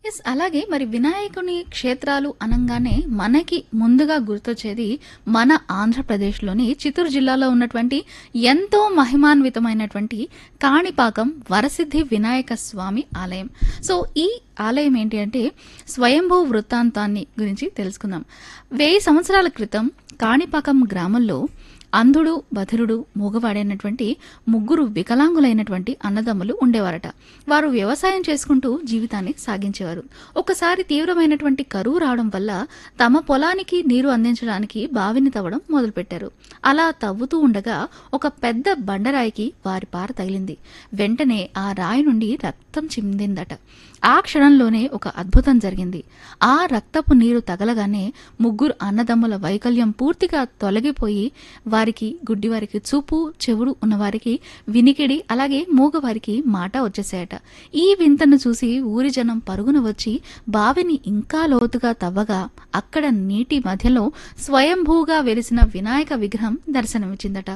yes అలాగే మరి వినాయకుని క్షేత్రాలు అనంగానే మనకి ముందుగా గుర్తొచ్చేది మన ఆంధ్రప్రదేశ్లోని చిత్తూరు జిల్లాలో ఉన్నటువంటి ఎంతో మహిమాన్వితమైనటువంటి కాణిపాకం వరసిద్ధి వినాయక స్వామి ఆలయం సో ఈ ఆలయం ఏంటి అంటే స్వయంభూ వృత్తాంతాన్ని గురించి తెలుసుకుందాం వెయ్యి సంవత్సరాల క్రితం కాణిపాకం గ్రామంలో అంధుడు బధిరుడు మూగవాడైనటువంటి ముగ్గురు వికలాంగులైనటువంటి అన్నదమ్ములు ఉండేవారట వారు వ్యవసాయం చేసుకుంటూ జీవితాన్ని సాగించేవారు ఒకసారి తీవ్రమైనటువంటి కరువు రావడం వల్ల తమ పొలానికి నీరు అందించడానికి బావిని తవ్వడం మొదలుపెట్టారు అలా తవ్వుతూ ఉండగా ఒక పెద్ద బండరాయికి వారి పార తగిలింది వెంటనే ఆ రాయి నుండి రక్తం చిందిందట ఆ క్షణంలోనే ఒక అద్భుతం జరిగింది ఆ రక్తపు నీరు తగలగానే ముగ్గురు అన్నదమ్ముల వైకల్యం పూర్తిగా తొలగిపోయి వారికి గుడ్డివారికి చూపు చెవుడు ఉన్నవారికి వినికిడి అలాగే మూగవారికి మాట వచ్చేసాయట ఈ వింతను చూసి ఊరి జనం పరుగున వచ్చి బావిని ఇంకా లోతుగా తవ్వగా అక్కడ నీటి మధ్యలో స్వయంభూగా వెలిసిన వినాయక విగ్రహం దర్శనమిచ్చిందట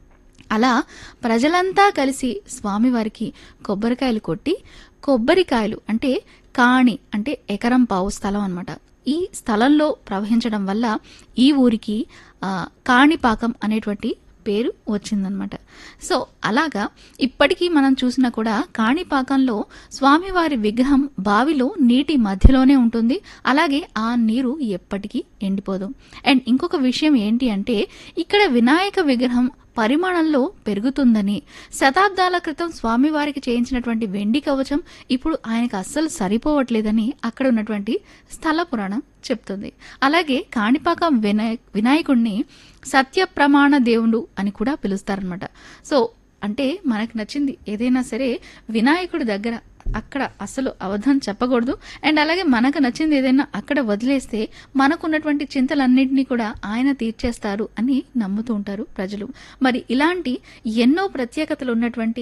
అలా ప్రజలంతా కలిసి స్వామివారికి కొబ్బరికాయలు కొట్టి కొబ్బరికాయలు అంటే కాణి అంటే ఎకరం పావు స్థలం అన్నమాట ఈ స్థలంలో ప్రవహించడం వల్ల ఈ ఊరికి ఆ, కాణిపాకం అనేటువంటి పేరు వచ్చిందనమాట సో అలాగా ఇప్పటికీ మనం చూసినా కూడా కాణిపాకంలో స్వామివారి విగ్రహం బావిలో నీటి మధ్యలోనే ఉంటుంది అలాగే ఆ నీరు ఎప్పటికీ ఎండిపోదు అండ్ ఇంకొక విషయం ఏంటి అంటే ఇక్కడ వినాయక విగ్రహం పరిమాణంలో పెరుగుతుందని శతాబ్దాల క్రితం స్వామివారికి చేయించినటువంటి వెండి కవచం ఇప్పుడు ఆయనకు అస్సలు సరిపోవట్లేదని అక్కడ ఉన్నటువంటి స్థల పురాణం చెప్తుంది అలాగే కాణిపాకం వినాయ వినాయకుడిని సత్య ప్రమాణ దేవుడు అని కూడా పిలుస్తారనమాట సో అంటే మనకు నచ్చింది ఏదైనా సరే వినాయకుడి దగ్గర అక్కడ అసలు అవధం చెప్పకూడదు అండ్ అలాగే మనకు నచ్చింది ఏదైనా అక్కడ వదిలేస్తే మనకున్నటువంటి చింతలన్నింటినీ కూడా ఆయన తీర్చేస్తారు అని నమ్ముతూ ఉంటారు ప్రజలు మరి ఇలాంటి ఎన్నో ప్రత్యేకతలు ఉన్నటువంటి